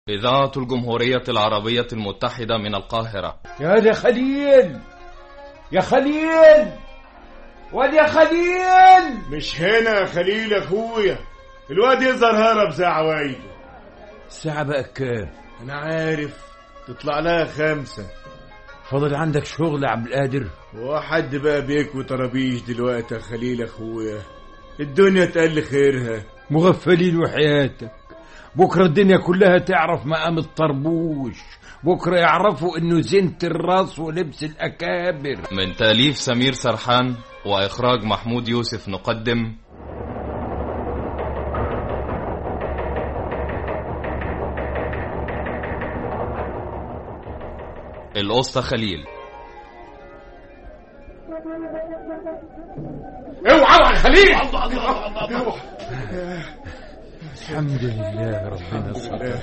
إذاعة الجمهورية العربية المتحدة من القاهرة يا دي خليل يا خليل واد يا خليل مش هنا يا خليل اخويا الواد يظهر هرب زي عوايده الساعة بقى كام انا عارف تطلع لها خمسة فاضل عندك شغل يا عبد القادر وحد بقى بيكوي طرابيش دلوقتي يا خليل اخويا الدنيا تقل خيرها مغفلين وحياتك بكرة الدنيا كلها تعرف مقام الطربوش بكرة يعرفوا انه زينة الراس ولبس الاكابر من تأليف سمير سرحان وإخراج محمود يوسف نقدم الأسطى خليل اوعى يا خليل الحمد لله ربنا ستر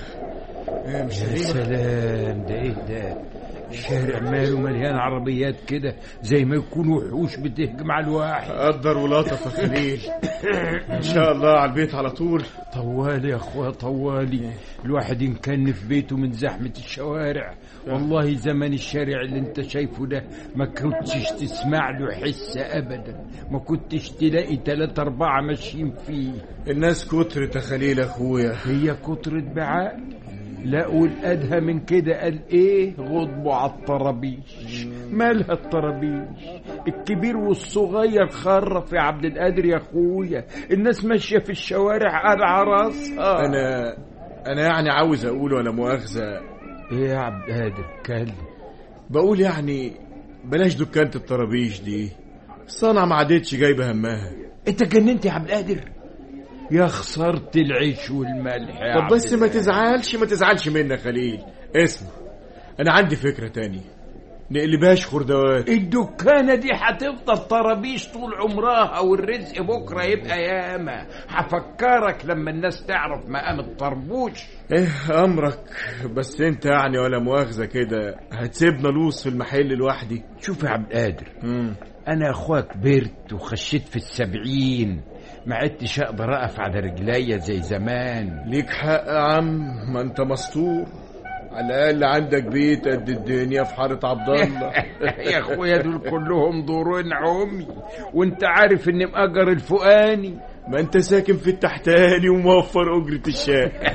يا سلام ده ايه ده الشارع ماله مليان عربيات كده زي ما يكونوا وحوش بتهجم على الواحد قدر ولطف يا خليل ان شاء الله على البيت على طول طوالي يا اخويا طوالي الواحد إن كان في بيته من زحمة الشوارع والله زمان الشارع اللي انت شايفه ده ما كنتش تسمع له حس ابدا ما كنتش تلاقي تلاتة اربعة ماشيين فيه الناس كترت يا خليل اخويا هي كترة بعقل لا والأدهى من كده قال ايه غضبوا على الطرابيش مالها الطرابيش الكبير والصغير خرف يا عبد القادر يا اخويا الناس ماشيه في الشوارع قلع راسها انا انا يعني عاوز اقول ولا مؤاخذة ايه يا عبد القادر كلم بقول يعني بلاش دكانة الطرابيش دي الصنعة ما عادتش جايبة همها انت جننت يا عبد القادر يا خسرت العيش والملح يا طب عبد بس ما القادر. تزعلش ما تزعلش مني يا خليل اسمع انا عندي فكرة تانية نقلبهاش خردوات الدكانة دي هتفضل طرابيش طول عمرها والرزق بكرة يبقى ياما هفكرك لما الناس تعرف مقام الطربوش ايه امرك بس انت يعني ولا مؤاخذة كده هتسيبنا لوص في المحل لوحدي شوف يا عبد القادر مم. انا اخويا كبرت وخشيت في السبعين ما عدتش اقدر اقف على رجليا زي زمان ليك حق يا عم ما انت مستور على الاقل عندك بيت قد الدنيا في حارة عبد الله يا اخويا دول كلهم دورين عمي وانت عارف اني مأجر الفؤاني ما انت ساكن في التحتاني وموفر اجرة الشقة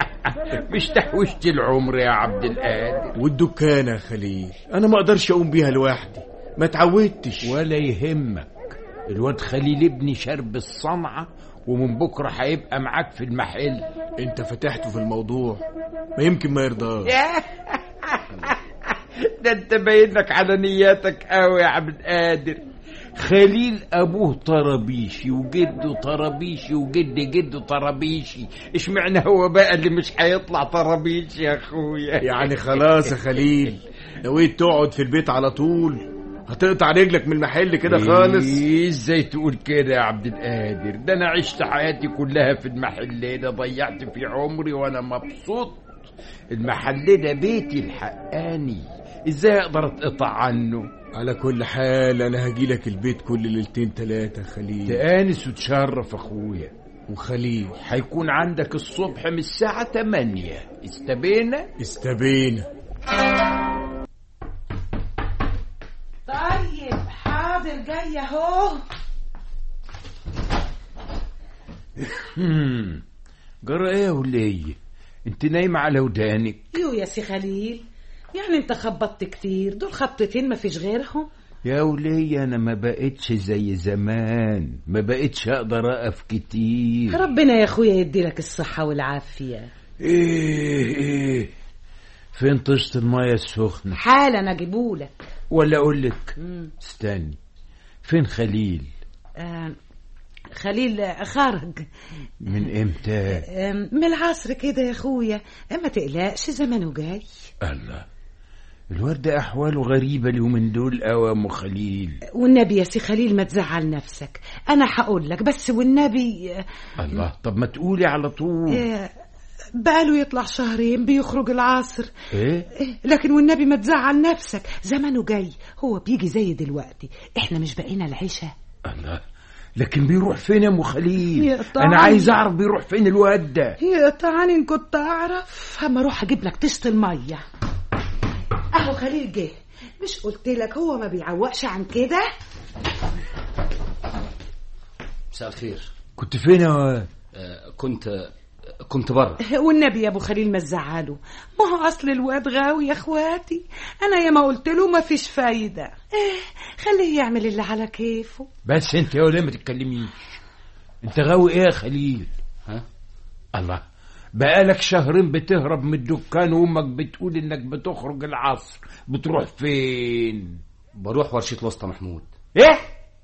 مش تحويشة العمر يا عبد القادر والدكانة يا خليل انا ما اقدرش اقوم بيها لوحدي ما اتعودتش ولا يهمك الواد خليل ابني شرب الصنعة ومن بكرة هيبقى معاك في المحل انت فتحته في الموضوع ما يمكن ما يرضاش ده انت باين لك على نياتك قوي يا عبد القادر خليل ابوه طرابيشي وجده طرابيشي وجد جده طرابيشي اشمعنى هو بقى اللي مش هيطلع طرابيشي يا اخويا يعني خلاص يا خليل نويت تقعد في البيت على طول هتقطع رجلك من المحل كده خالص إيه ازاي تقول كده يا عبد القادر ده انا عشت حياتي كلها في المحل ده ضيعت في عمري وانا مبسوط المحل ده بيتي الحقاني ازاي اقدر اتقطع عنه على كل حال انا هجيلك البيت كل ليلتين تلاتة يا خليل تآنس وتشرف اخويا وخليل هيكون عندك الصبح من الساعة 8 استبينا استبينا طيب حاضر جاية اهو هم، جرى ايه يا ولية انت نايمة على ودانك يو يا سي خليل يعني انت خبطت كتير دول خبطتين ما فيش غيرهم يا ولية انا ما بقتش زي زمان ما بقتش اقدر اقف كتير ربنا يا اخويا يديلك الصحة والعافية ايه ايه فين طشت المية السخنة حالا اجيبولك ولا اقول لك مم. استني فين خليل آه خليل خرج من امتى آه من العصر كده يا اخويا ما تقلقش زمانه جاي الله الواد ده احواله غريبة اليومين دول قوي يا ام خليل والنبي يا سي خليل ما تزعل نفسك انا هقول لك بس والنبي آه، الله طب ما تقولي على طول آه، بقاله يطلع شهرين بيخرج العصر ايه إيه، لكن والنبي ما تزعل نفسك زمانه جاي هو بيجي زي دلوقتي احنا مش بقينا العشاء الله لكن بيروح فين يا ام خليل يقطعني. انا عايز اعرف بيروح فين الواد ده يقطعني ان كنت اعرف اما اروح اجيب لك طشت الميه اهو خليل جه مش قلت لك هو ما بيعوقش عن كده مساء الخير كنت فين يا واد آه، كنت كنت بره والنبي يا ابو خليل ما تزعله ما هو اصل الواد غاوي يا اخواتي انا يا ما قلت له ما فيش فايده ايه خليه يعمل اللي على كيفه بس انت يا وليه ما تتكلميش انت غاوي ايه يا خليل ها الله بقالك شهرين بتهرب من الدكان وامك بتقول انك بتخرج العصر بتروح فين بروح ورشة الوسطى محمود ايه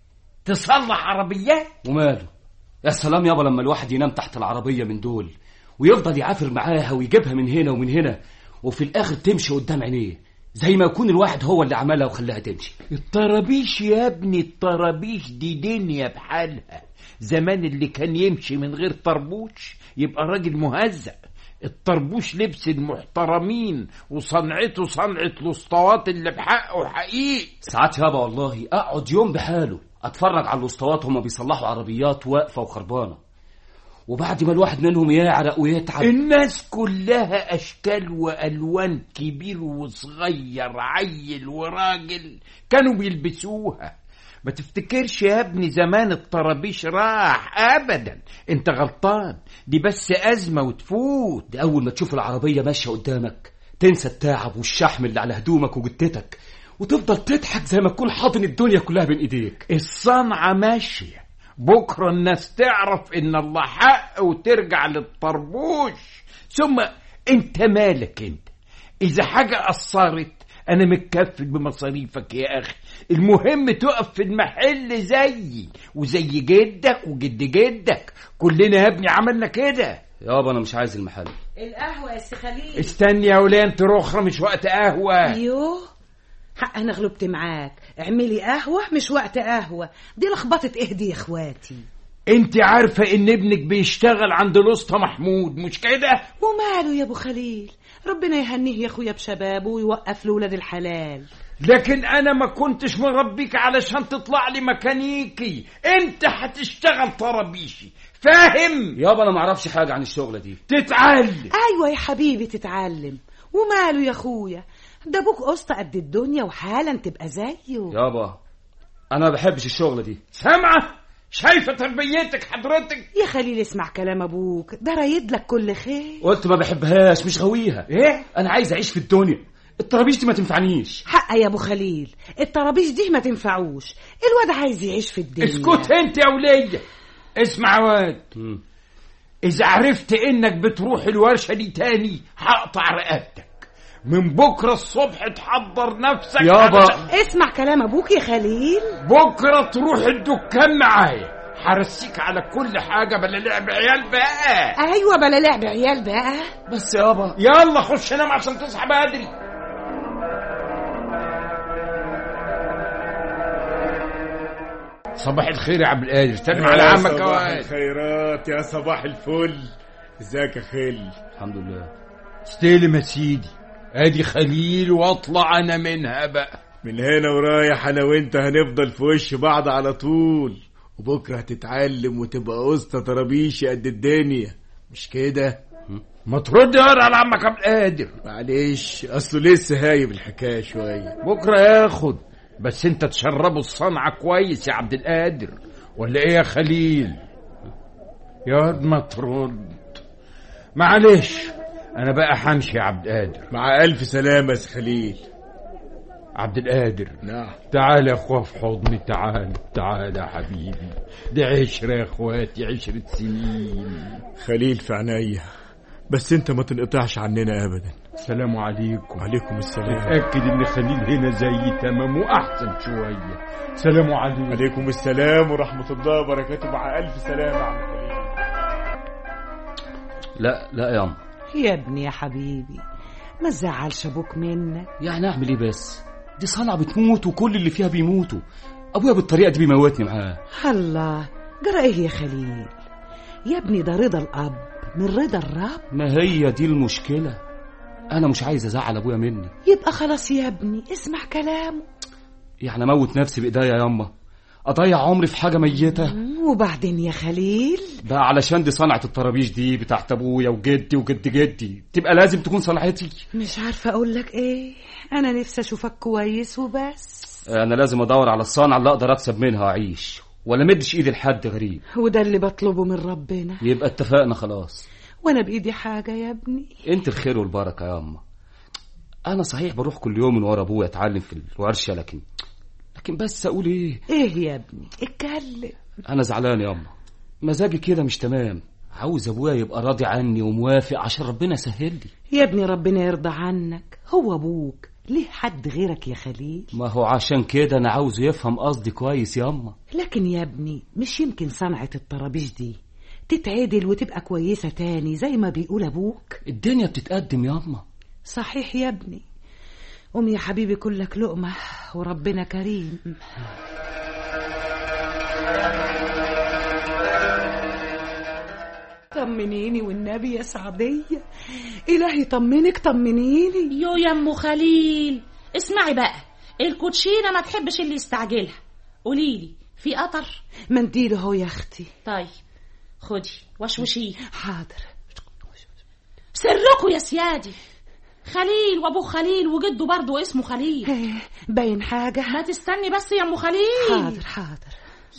تصلح عربيات وماله يا سلام يابا لما الواحد ينام تحت العربية من دول ويفضل يعافر معاها ويجيبها من هنا ومن هنا وفي الآخر تمشي قدام عينيه زي ما يكون الواحد هو اللي عملها وخلاها تمشي الطرابيش يا ابني الطرابيش دي دنيا بحالها زمان اللي كان يمشي من غير طربوش يبقى راجل مهزأ الطربوش لبس المحترمين وصنعته صنعة الاسطوات اللي بحقه حقيقي ساعات يابا والله أقعد يوم بحاله أتفرج على الأسطوات هما بيصلحوا عربيات واقفة وخربانة وبعد ما الواحد منهم يعرق ويتعب الناس كلها اشكال والوان كبير وصغير عيل وراجل كانوا بيلبسوها ما تفتكرش يا ابني زمان الطرابيش راح ابدا انت غلطان دي بس ازمه وتفوت ده أول ما تشوف العربية ماشية قدامك تنسى التعب والشحم اللي على هدومك وجدتك وتفضل تضحك زي ما تكون حاضن الدنيا كلها بين ايديك الصنعه ماشيه بكره الناس تعرف ان الله حق وترجع للطربوش ثم انت مالك انت اذا حاجه قصرت انا متكفل بمصاريفك يا اخي المهم تقف في المحل زيي وزي جدك وجد جدك كلنا يا ابني عملنا كده يابا انا مش عايز المحل القهوه يا سي خليل استني يا وليه انت رخرة مش وقت قهوه يوه حق انا غلبت معاك اعملي قهوه مش وقت قهوه دي لخبطه اهدي يا اخواتي انت عارفه ان ابنك بيشتغل عند الاسطى محمود مش كده وماله يا ابو خليل ربنا يهنيه يا اخويا بشبابه ويوقف له ولاد الحلال لكن انا ما كنتش مربيك علشان تطلع لي ميكانيكي انت هتشتغل طرابيشي فاهم يابا انا ما اعرفش حاجه عن الشغله دي تتعلم ايوه يا حبيبي تتعلم وماله يا اخويا ده ابوك قسط قد الدنيا وحالا تبقى زيه يابا انا ما بحبش الشغله دي سامعه شايفه تربيتك حضرتك يا خليل اسمع كلام ابوك ده رايد لك كل خير قلت ما بحبهاش مش غاويها ايه انا عايز اعيش في الدنيا الطرابيش دي ما تنفعنيش حق يا ابو خليل الطرابيش دي ما تنفعوش الواد عايز يعيش في الدنيا اسكت انت يا وليه اسمع يا واد مم. اذا عرفت انك بتروح الورشه دي تاني هقطع رقبتك من بكره الصبح تحضر نفسك يابا. علشان- اسمع كلام ابوك يا خليل بكره تروح الدكان معايا هرسيك على كل حاجه بلا لعب عيال بقى ايوه بلا لعب عيال بقى بس يابا يلا خش نام عشان تصحى بدري صباح الخير يا عبد القادر سلم على عمك يا صباح واد الخيرات يا صباح الفل ازيك يا خل الحمد لله استلم يا سيدي ادي خليل واطلع انا منها بقى من هنا ورايح انا وانت هنفضل في وش بعض على طول وبكره هتتعلم وتبقى اسطى طرابيشي قد الدنيا مش كده ما ترد يا على عمك عبد القادر معلش اصله لسه هايب الحكايه شويه بكره ياخد بس انت تشربه الصنعة كويس يا عبد القادر ولا ايه يا خليل يا واد ما ترد معلش انا بقى همشي يا عبد القادر مع الف سلامه يا سي خليل عبد القادر نعم تعال يا اخويا في حضني تعال تعال يا حبيبي دي عشرة يا اخواتي عشرة سنين خليل في عينيا بس انت ما تنقطعش عننا ابدا السلام عليكم وعليكم السلام اتأكد ان خليل هنا زي تمام واحسن شوية سلام عليكم عليكم السلام ورحمه الله وبركاته مع الف سلامه يا عم خليل لا لا يا عم يا ابني يا حبيبي ما تزعلش ابوك منك يعني اعمل ايه بس دي صنعة بتموت وكل اللي فيها بيموتوا ابويا بالطريقه دي بيموتني معاه الله جرى ايه يا خليل يا ابني ده رضا الاب من رضا الرب ما هي دي المشكله انا مش عايز ازعل ابويا مني يبقى خلاص يا ابني اسمع كلامه يعني اموت نفسي بايديا يا ياما اضيع عمري في حاجه ميته وبعدين يا خليل بقى علشان دي صنعه الطرابيش دي بتاعت ابويا وجدي وجد جدي تبقى لازم تكون صنعتي مش عارفة أقول لك إيه أنا نفسي أشوفك كويس وبس انا لازم ادور على الصنعه اللي اقدر اكسب منها واعيش ولا مدش ايدي لحد غريب وده اللي بطلبه من ربنا يبقى اتفقنا خلاص وأنا بإيدي حاجة يا ابني انت الخير والبركه يا اما انا صحيح بروح كل يوم من ورا ابويا اتعلم في الورشه لكن لكن بس اقول ايه إيه يا ابني اتكلم انا زعلان يا اما مزاجي كده مش تمام عاوز ابويا يبقى راضي عني وموافق عشان ربنا يسهل لي يا ابني ربنا يرضى عنك هو أبوك ليه حد غيرك يا خليل ما هو عشان كده انا عاوزه يفهم قصدي كويس يا اما لكن يا ابني مش يمكن صنعة الطرابيش دي تتعدل وتبقى كويسة تاني زي ما بيقول أبوك الدنيا بتتقدم يا اما صحيح يا ابني قوم يا حبيبي كلك لقمة وربنا كريم طمنيني والنبي يا سعدية إلهي طمنك طمنيني يو يا ام خليل اسمعي بقى الكوتشينه ما تحبش اللي يستعجلها قوليلي في قطر منديل اهو يا اختي طيب خدي وشوشيه حاضر سركوا يا سيادي خليل وابو خليل وجده برضه اسمه خليل إيه، باين حاجة ما تستني بس يا ام خليل حاضر حاضر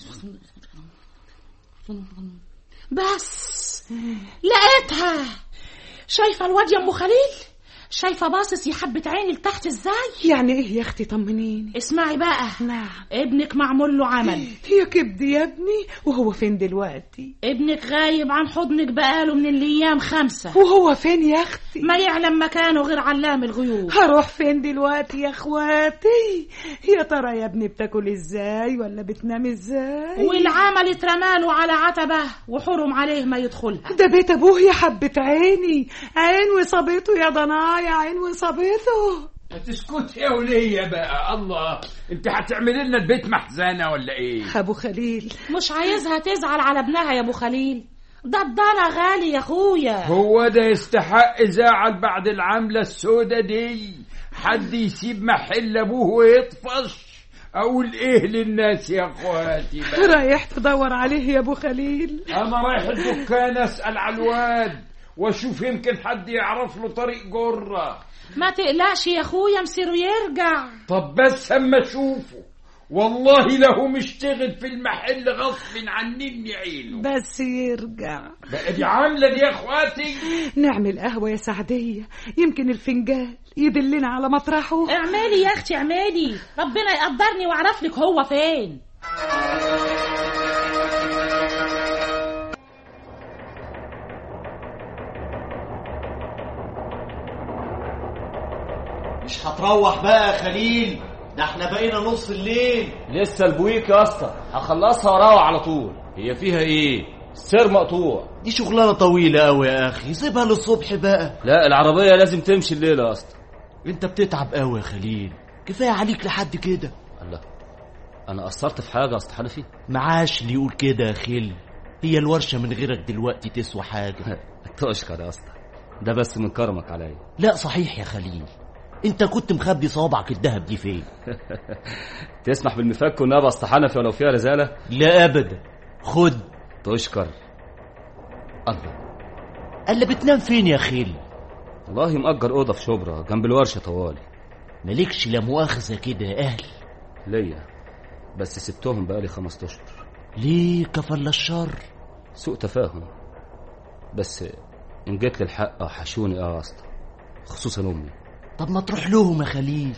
بس لقيتها شايفه الواد يا ام خليل شايفه باصص يا حبه عيني لتحت ازاي يعني ايه يا اختي طمنيني اسمعي بقى نعم ابنك معمول له عمل يا كبدي يا ابني وهو فين دلوقتي ابنك غايب عن حضنك بقاله من الايام خمسه وهو فين يا اختي ما يعلم مكانه غير علام الغيوب هروح فين دلوقتي يا اخواتي يا ترى يا ابني بتاكل ازاي ولا بتنام ازاي والعمل اترماله على عتبه وحرم عليه ما يدخلها ده بيت ابوه يا حبة عيني عين وصابته يا ضنايا عين وصابته ما تسكت يا ولية بقى الله انت هتعمل لنا البيت محزنة ولا ايه ابو خليل مش عايزها تزعل على ابنها يا ابو خليل ده الضنا غالي يا اخويا هو ده يستحق زعل بعد العملة السودة دي حد يسيب محل ابوه ويطفش اقول ايه للناس يا اخواتي بقى رايح تدور عليه يا ابو خليل انا رايح الدكان اسال على الواد واشوف يمكن حد يعرف له طريق جره ما تقلقش يا اخويا مصيره يرجع طب بس اما اشوفه والله له مشتغل في المحل غصب عني عينه بس يرجع بقى دي عامله دي يا اخواتي نعمل قهوة يا سعدية يمكن الفنجان يدلنا على مطرحه اعملي يا اختي اعملي ربنا يقدرني واعرف لك هو فين مش هتروح بقى يا خليل ده احنا بقينا نص الليل لسه البويك يا اسطى هخلصها واروح على طول هي فيها ايه السير مقطوع دي شغلانه طويله قوي يا اخي سيبها للصبح بقى لا العربيه لازم تمشي الليله يا اسطى انت بتتعب قوي يا خليل كفايه عليك لحد كده الله انا قصرت في حاجه يا اسطى حنفي معاش اللي يقول كده يا خل هي الورشه من غيرك دلوقتي تسوى حاجه تشكر يا اسطى ده بس من كرمك عليا لا صحيح يا خليل انت كنت مخبي صوابعك الدهب دي فين تسمح بالمفك والنبي يا اسطى حنفي ولو فيها رساله لا ابدا خد تشكر الله قال بتنام فين يا خل والله مأجر اوضه في شبرا جنب الورشه طوالي مالكش لا مؤاخذه كده يا اهل ليا بس سبتهم بقالي خمس اشهر ليه كفل الشر سوء تفاهم بس ان جيت للحق حشوني اه يا اسطى خصوصا امي طب ما تروح لهم يا خليل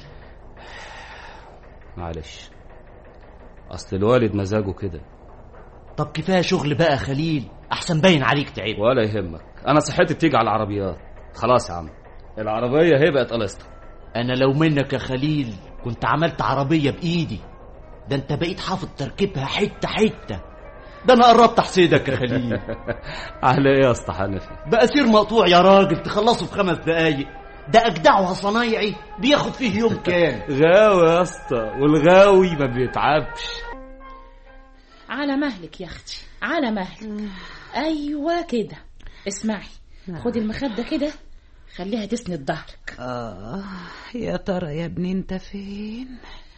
معلش اصل الوالد مزاجه كده طب كفايه شغل بقى يا خليل احسن باين عليك تعب ولا يهمك انا صحتي بتيجي على العربيات خلاص يا عم العربيه هي بقت قلصتها انا لو منك يا خليل كنت عملت عربيه بايدي ده انت بقيت حافظ تركيبها حته حته ده انا قربت احسدك يا خليل على ايه يا اسطى حنفي بقى سير مقطوع يا راجل تخلصه في خمس دقايق ده اجدعها صنايعي بياخد فيه يوم كام غاوي يا اسطى والغاوي ما بيتعبش على مهلك يا اختي على مهلك ايوه كده اسمعي خدي المخده كده خليها تسند ظهرك آه يا ترى يا ابني انت فين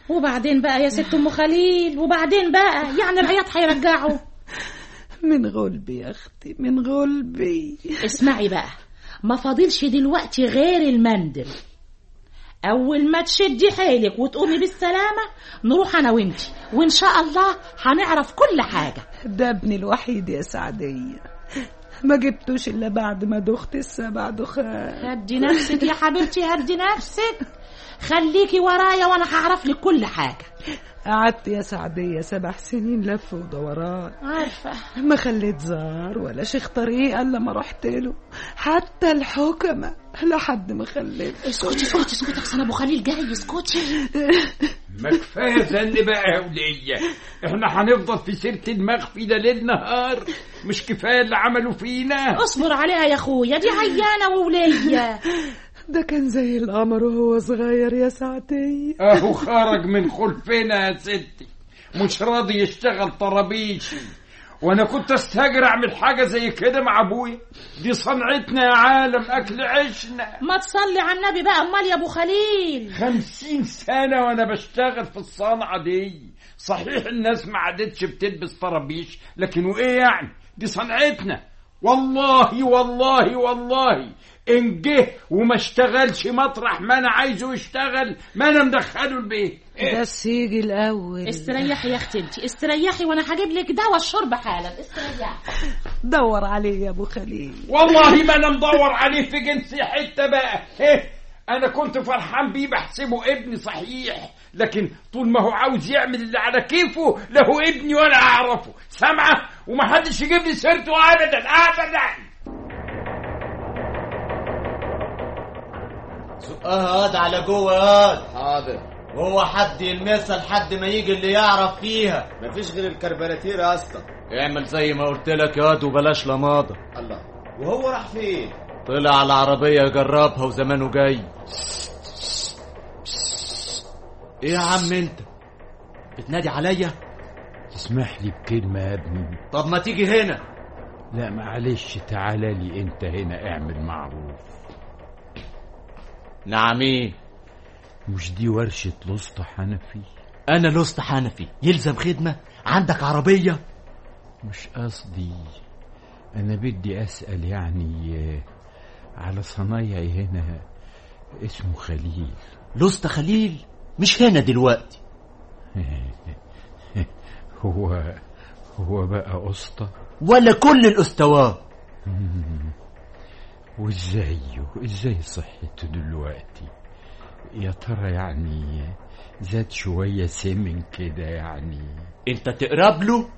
وبعدين بقى يا ست ام خليل وبعدين بقى يعني العياط هيرجعوا من غلبي يا اختي من غلبي اسمعي بقى ما فاضلش دلوقتي غير المندل اول ما تشدي حيلك وتقومي بالسلامه نروح انا وانتي وان شاء الله هنعرف كل حاجه ده ابني الوحيد يا سعدية ما جبتوش الا بعد ما دخت السبع دخان هدي نفسك يا حبيبتي هدي نفسك خليكي ورايا وانا هعرف لك كل حاجه قعدت يا سعدية سبع سنين لف ودوران عارفه ما خليت زار ولا شيخ طريق الا ما رحت له حتى الحكمة لحد ما خليت اسكتي اسكتي اسكتي احسن ابو خليل جاي اسكتي ما كفايه زن بقى يا ولية احنا هنفضل في سيرة المخفي ده ليل نهار مش كفايه اللي عملوا فينا اصبر عليها يا اخويا دي عيانه ووليه ده كان زي القمر وهو صغير يا سعدية اهو خرج من خلفنا يا ستي مش راضي يشتغل طرابيشي وانا كنت استاجر اعمل حاجه زي كده مع ابويا دي صنعتنا يا عالم اكل عيشنا ما تصلي على النبي بقى امال يا ابو خليل خمسين سنة وأنا بشتغل في الصنعة دي صحيح الناس ما عادتش بتلبس طرابيش لكن وإيه يعني دي صنعتنا والله والله والله إن جه وما اشتغلش مطرح ما أنا عايزه يشتغل ما أنا مدخله البيت ده السيج الاول استريحي يا اختي انتي استريحي وانا هجيب لك دواء الشرب حالا استريحي دور عليه يا ابو خليل والله ما أنا مدور عليه في جنسي حتة بقى إيه أنا كنت فرحان بيه بحسبه ابني صحيح لكن طول ما هو عاوز يعمل اللي على كيفه له ابني ولا أعرفه سامعة ومحدش يجيب لي سيرته أبدا أبدا زقها ياض على جوه ياض حاضر وهو حد يلمسها لحد ما يجي اللي يعرف فيها مفيش غير الكربلاتير يا اسطى اعمل زي ما قلت لك ياض وبلاش لماضة الله وهو راح فين طلع على العربية يجربها وزمانه جاي ايه يا عم انت بتنادي عليا تسمح لي بكلمة يا ابني طب ما تيجي هنا لا معلش تعالى لي انت هنا اعمل معروف نعم ايه مش دي ورشة لسطى حنفي انا لست حنفي يلزم خدمة عندك عربية مش قصدي انا بدي اسأل يعني آه، على صنايعي هنا اسمه خليل لست خليل مش هنا دلوقتي هو هو بقى اسطى ولا كل الأستوات وازايه ازاي صحته دلوقتي يا ترى يعني زاد شوية سمن كده يعني انت تقرب له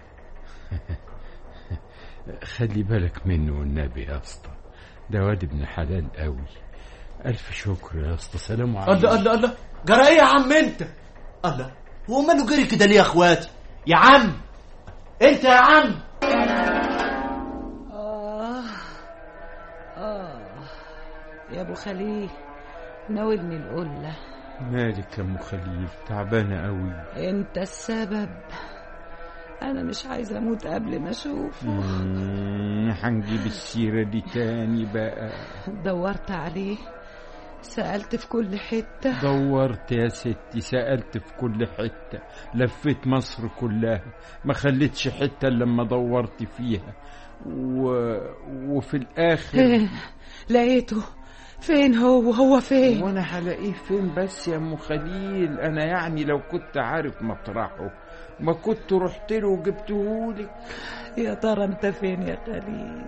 خلي بالك منه والنبي يا اسطى ده واد ابن حلال قوي ألف شكر يا اسطى سلام عليكم الله الله الله جرى ايه يا عم انت الله هو ماله جري كده ليه يا اخواتي يا عم انت يا عم آه آه يا أبو خليل ناولني القلة مالك يا ام خليل تعبانة قوي أنت السبب أنا مش عايزة أموت قبل ما أشوفه مم، هنجيب السيرة دي تاني بقى دورت عليه سألت في كل حتة دورت يا ستي سألت في كل حتة لفيت مصر كلها ما خليتش حتة إلا لما دورت فيها و... وفي الآخر فين لقيته فين هو هو فين وانا هلاقيه فين بس يا ام خليل انا يعني لو كنت عارف مطرحه ما كنت رحت له وجبتهولك يا ترى أنت فين يا خليل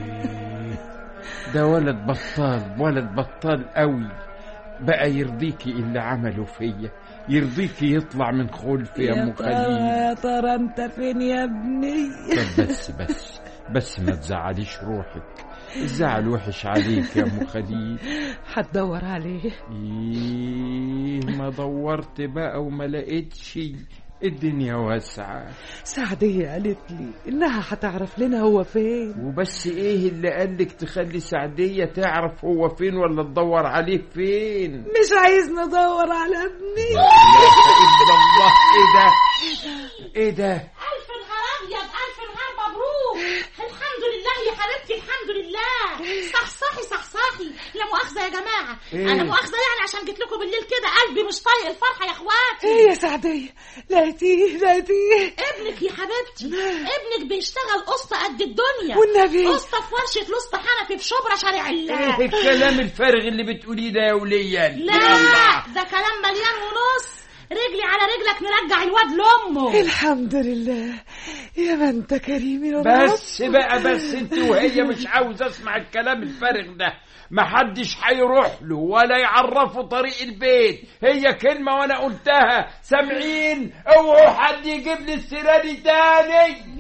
ده ولد بطال ولد بطال قوي بقى يرضيكي اللي عمله فيا يرضيكي يطلع من خلفي يا ام ترى خليل يا ترى أنت فين يا ابني طب بس بس بس ما تزعليش روحك الزعل وحش عليك يا ام خليل هتدور عليه ايه ما دورت بقى وما لقيتش الدنيا واسعة سعدية قالت لي إنها هتعرف لنا هو فين وبس ايه اللي قالك تخلي سعدية تعرف هو فين ولا تدور عليه فين مش عايز ندور على ابني لا اله الا الله ايه ده ايه ده الف نهار ابيض الف نهار مبروك الحمد لله يا حبيبتي الحمد لله صحصحي صحصحي روحي لا مؤاخذه يا جماعه إيه؟ انا مؤاخذه يعني عشان جيت لكم بالليل كده قلبي مش طايق الفرحه يا اخواتي ايه يا سعدية لقيتيه لقيتيه ابنك يا حبيبتي ابنك بيشتغل قسط قد الدنيا والنبي قسط في ورشه لسط حنفي في شبرا شارع الله ايه الكلام الفارغ اللي بتقوليه ده يا وليا لا ده كلام مليان ونص رجلي على رجلك نرجع الواد لامه الحمد لله يا ما انت كريم يا رب بس بقى بس انت وهي مش عاوز اسمع الكلام الفارغ ده محدش هيروح له ولا يعرفه طريق البيت هي كلمة وانا قلتها سامعين اوعوا حد يجيب لي السيرة دي تاني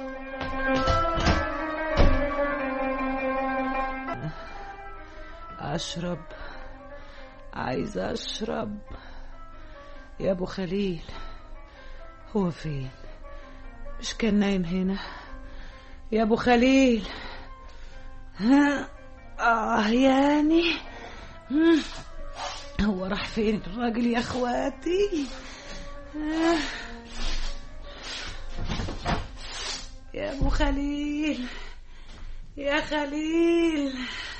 اشرب عايزة اشرب يا ابو خليل هو فين مش كان نايم هنا يا ابو خليل ها اه يعني مم. هو راح فين الراجل يا اخواتي آه. يا ابو خليل يا خليل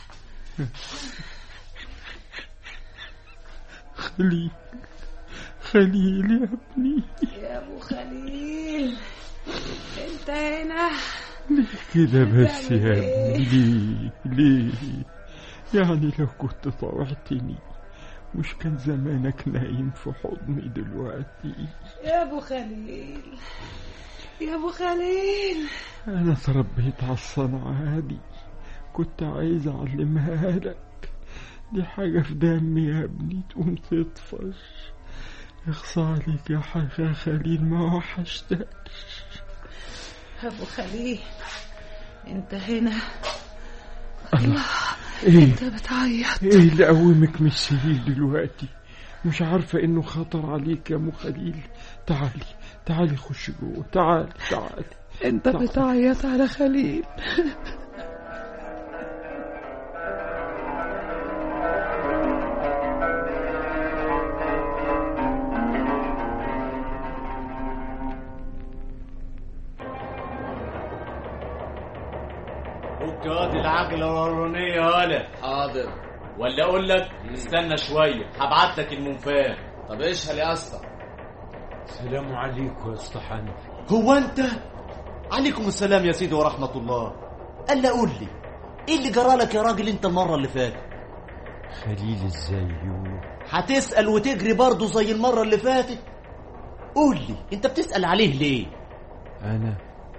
خليل خليل يا ابني يا ابو خليل انت هنا كده بس بتعمل يا إيه؟ ابني ليه ليه يعني لو كنت طوعتني مش كان زمانك نايم في حضني دلوقتي يا ابو خليل يا ابو خليل انا اتربيت على الصنعة دي كنت عايز اعلمها لك دي حاجة في دمي يا ابني تقوم تطفش اخصى عليك يا حاجة خليل ما وحشتك ابو خليل انت هنا ايه انت بتعيط ايه اللي قومك من السرير دلوقتي مش عارفة انه خطر عليك يا ام خليل تعالي تعالي خش جوه تعالي تعالي انت بتعيط على خليل فك هات العجلة الورانية هلا حاضر ولا اقول لك استنى شوية هبعت لك المنفاه طب اشهل يا اسطى السلام عليكم يا اسطى حنفي هو انت عليكم السلام يا سيدي ورحمة الله الا قول لي ايه اللي جرالك يا راجل انت المرة اللي فاتت خليل ازاي هتسأل وتجري برضه زي المرة اللي فاتت قول لي انت بتسأل عليه ليه انا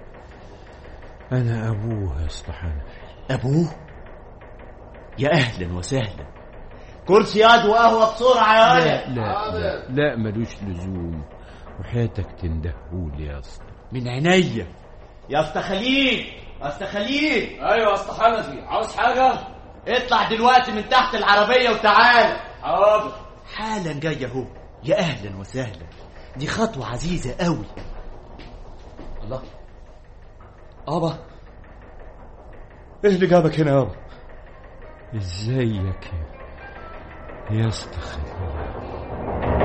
انا ابوه يا اسطى حنفي ابوه يا اهلا وسهلا كرسي يد وقهوة بسرعة يا لا ولد لا لا, لا ملوش لزوم وحياتك تندهولي يا اسطى من عينيا يا اسطى خليل يا اسطى خليل ايوه يا اسطى حنفي عاوز حاجه اطلع دلوقتي من تحت العربية وتعال حاضر حالا جاي اهو يا اهلا وسهلا دي خطوة عزيزة قوي الله ابا ايه اللي جابك هنا يابا ازيك يا يا اسطى خليل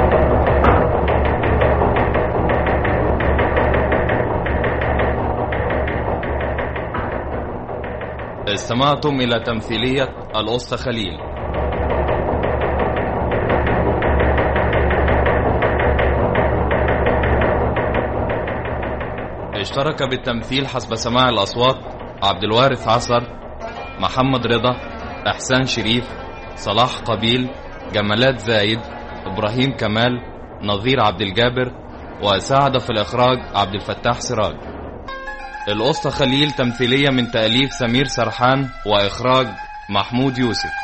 استمعتم إلى تمثيلية الأسطى خليل اشترك بالتمثيل حسب سماع الأصوات عبد الوارث عصر محمد رضا إحسان شريف صلاح قبيل جمالات زايد إبراهيم كمال نظير عبد الجابر وساعد في الإخراج عبد الفتاح سراج الأسطى خليل تمثيلية من تأليف سمير سرحان وإخراج محمود يوسف